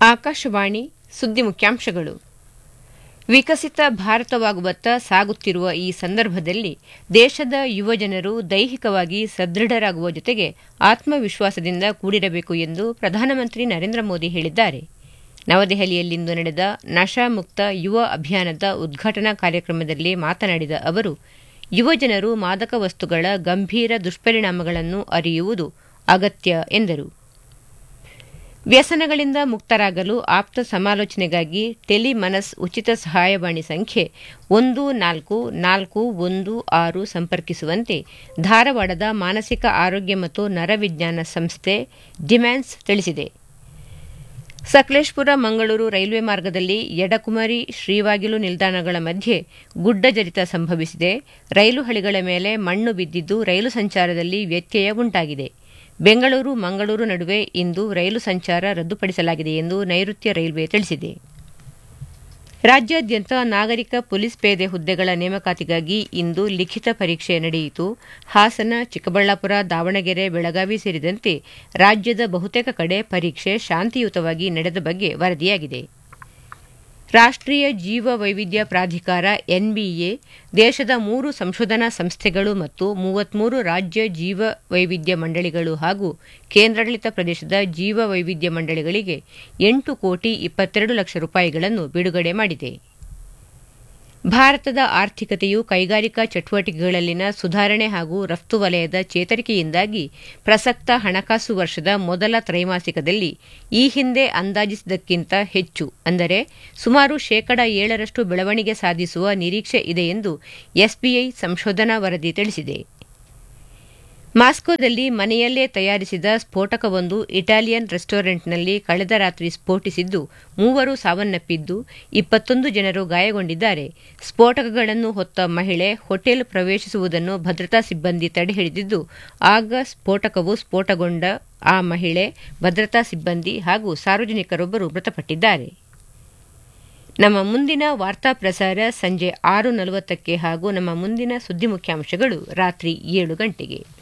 ಆಕಾಶವಾಣಿ ಸುದ್ದಿ ಮುಖ್ಯಾಂಶಗಳು ವಿಕಸಿತ ಭಾರತವಾಗುವತ್ತ ಸಾಗುತ್ತಿರುವ ಈ ಸಂದರ್ಭದಲ್ಲಿ ದೇಶದ ಯುವಜನರು ದೈಹಿಕವಾಗಿ ಸದೃಢರಾಗುವ ಜೊತೆಗೆ ಆತ್ಮವಿಶ್ವಾಸದಿಂದ ಕೂಡಿರಬೇಕು ಎಂದು ಪ್ರಧಾನಮಂತ್ರಿ ನರೇಂದ್ರ ಮೋದಿ ಹೇಳಿದ್ದಾರೆ ನವದೆಹಲಿಯಲ್ಲಿಂದು ನಡೆದ ನಶಾ ಮುಕ್ತ ಯುವ ಅಭಿಯಾನದ ಉದ್ಘಾಟನಾ ಕಾರ್ಯಕ್ರಮದಲ್ಲಿ ಮಾತನಾಡಿದ ಅವರು ಯುವಜನರು ಮಾದಕ ವಸ್ತುಗಳ ಗಂಭೀರ ದುಷ್ಪರಿಣಾಮಗಳನ್ನು ಅರಿಯುವುದು ಅಗತ್ಯ ಎಂದರು ವ್ಯಸನಗಳಿಂದ ಮುಕ್ತರಾಗಲು ಆಪ್ತ ಸಮಾಲೋಚನೆಗಾಗಿ ಟೆಲಿಮನಸ್ ಉಚಿತ ಸಹಾಯವಾಣಿ ಸಂಖ್ಯೆ ಒಂದು ನಾಲ್ಕು ನಾಲ್ಕು ಒಂದು ಆರು ಸಂಪರ್ಕಿಸುವಂತೆ ಧಾರವಾಡದ ಮಾನಸಿಕ ಆರೋಗ್ಯ ಮತ್ತು ನರವಿಜ್ಞಾನ ಸಂಸ್ಥೆ ಡಿಮ್ಯಾನ್ಸ್ ತಿಳಿಸಿದೆ ಸಕಲೇಶ್ಪುರ ಮಂಗಳೂರು ರೈಲ್ವೆ ಮಾರ್ಗದಲ್ಲಿ ಯಡಕುಮರಿ ಶ್ರೀವಾಗಿಲು ನಿಲ್ದಾಣಗಳ ಮಧ್ಯೆ ಗುಡ್ಡ ಜರಿತ ಸಂಭವಿಸಿದೆ ರೈಲು ಹಳಿಗಳ ಮೇಲೆ ಮಣ್ಣು ಬಿದ್ದಿದ್ದು ರೈಲು ಸಂಚಾರದಲ್ಲಿ ವ್ಯತ್ಯಯ ಉಂಟಾಗಿದೆ ಬೆಂಗಳೂರು ಮಂಗಳೂರು ನಡುವೆ ಇಂದು ರೈಲು ಸಂಚಾರ ರದ್ದುಪಡಿಸಲಾಗಿದೆ ಎಂದು ನೈಋತ್ಯ ರೈಲ್ವೆ ತಿಳಿಸಿದೆ ರಾಜ್ಯಾದ್ಯಂತ ನಾಗರಿಕ ಪೊಲೀಸ್ ಪೇದೆ ಹುದ್ದೆಗಳ ನೇಮಕಾತಿಗಾಗಿ ಇಂದು ಲಿಖಿತ ಪರೀಕ್ಷೆ ನಡೆಯಿತು ಹಾಸನ ಚಿಕ್ಕಬಳ್ಳಾಪುರ ದಾವಣಗೆರೆ ಬೆಳಗಾವಿ ಸೇರಿದಂತೆ ರಾಜ್ಯದ ಬಹುತೇಕ ಕಡೆ ಪರೀಕ್ಷೆ ಶಾಂತಿಯುತವಾಗಿ ನಡೆದ ಬಗ್ಗೆ ವರದಿಯಾಗಿದೆ ರಾಷ್ಟ್ರೀಯ ಜೀವ ವೈವಿಧ್ಯ ಪ್ರಾಧಿಕಾರ ಎನ್ಬಿಎ ದೇಶದ ಮೂರು ಸಂಶೋಧನಾ ಸಂಸ್ಥೆಗಳು ಮತ್ತು ಮೂವತ್ಮೂರು ರಾಜ್ಯ ಜೀವ ವೈವಿಧ್ಯ ಮಂಡಳಿಗಳು ಹಾಗೂ ಕೇಂದ್ರಾಡಳಿತ ಪ್ರದೇಶದ ಜೀವ ವೈವಿಧ್ಯ ಮಂಡಳಿಗಳಿಗೆ ಎಂಟು ಕೋಟಿ ಇಪ್ಪತ್ತೆರಡು ಲಕ್ಷ ರೂಪಾಯಿಗಳನ್ನು ಬಿಡುಗಡೆ ಮಾಡಿದೆ ಭಾರತದ ಆರ್ಥಿಕತೆಯು ಕೈಗಾರಿಕಾ ಚಟುವಟಿಕೆಗಳಲ್ಲಿನ ಸುಧಾರಣೆ ಹಾಗೂ ರಫ್ತು ವಲಯದ ಚೇತರಿಕೆಯಿಂದಾಗಿ ಪ್ರಸಕ್ತ ಹಣಕಾಸು ವರ್ಷದ ಮೊದಲ ತ್ರೈಮಾಸಿಕದಲ್ಲಿ ಈ ಹಿಂದೆ ಅಂದಾಜಿಸಿದ್ದಕ್ಕಿಂತ ಹೆಚ್ಚು ಅಂದರೆ ಸುಮಾರು ಶೇಕಡ ಏಳರಷ್ಟು ಬೆಳವಣಿಗೆ ಸಾಧಿಸುವ ನಿರೀಕ್ಷೆ ಇದೆ ಎಂದು ಎಸ್ಬಿಐ ಸಂಶೋಧನಾ ವರದಿ ತಿಳಿಸಿದೆ ಮಾಸ್ಕೋದಲ್ಲಿ ಮನೆಯಲ್ಲೇ ತಯಾರಿಸಿದ ಸ್ಫೋಟಕವೊಂದು ಇಟಾಲಿಯನ್ ರೆಸ್ಟೋರೆಂಟ್ನಲ್ಲಿ ಕಳೆದ ರಾತ್ರಿ ಸ್ಫೋಟಿಸಿದ್ದು ಮೂವರು ಸಾವನ್ನಪ್ಪಿದ್ದು ಇಪ್ಪತ್ತೊಂದು ಜನರು ಗಾಯಗೊಂಡಿದ್ದಾರೆ ಸ್ಫೋಟಕಗಳನ್ನು ಹೊತ್ತ ಮಹಿಳೆ ಹೋಟೆಲ್ ಪ್ರವೇಶಿಸುವುದನ್ನು ಭದ್ರತಾ ಸಿಬ್ಬಂದಿ ತಡೆಹಿಡಿದಿದ್ದು ಆಗ ಸ್ಫೋಟಕವು ಸ್ಫೋಟಗೊಂಡ ಆ ಮಹಿಳೆ ಭದ್ರತಾ ಸಿಬ್ಬಂದಿ ಹಾಗೂ ಸಾರ್ವಜನಿಕರೊಬ್ಬರು ಮೃತಪಟ್ಟಿದ್ದಾರೆ ನಮ್ಮ ಮುಂದಿನ ವಾರ್ತಾ ಪ್ರಸಾರ ಸಂಜೆ ಆರು ನಲವತ್ತಕ್ಕೆ ಹಾಗೂ ನಮ್ಮ ಮುಂದಿನ ಸುದ್ದಿ ಮುಖ್ಯಾಂಶಗಳು ರಾತ್ರಿ ಏಳು ಗಂಟೆಗೆ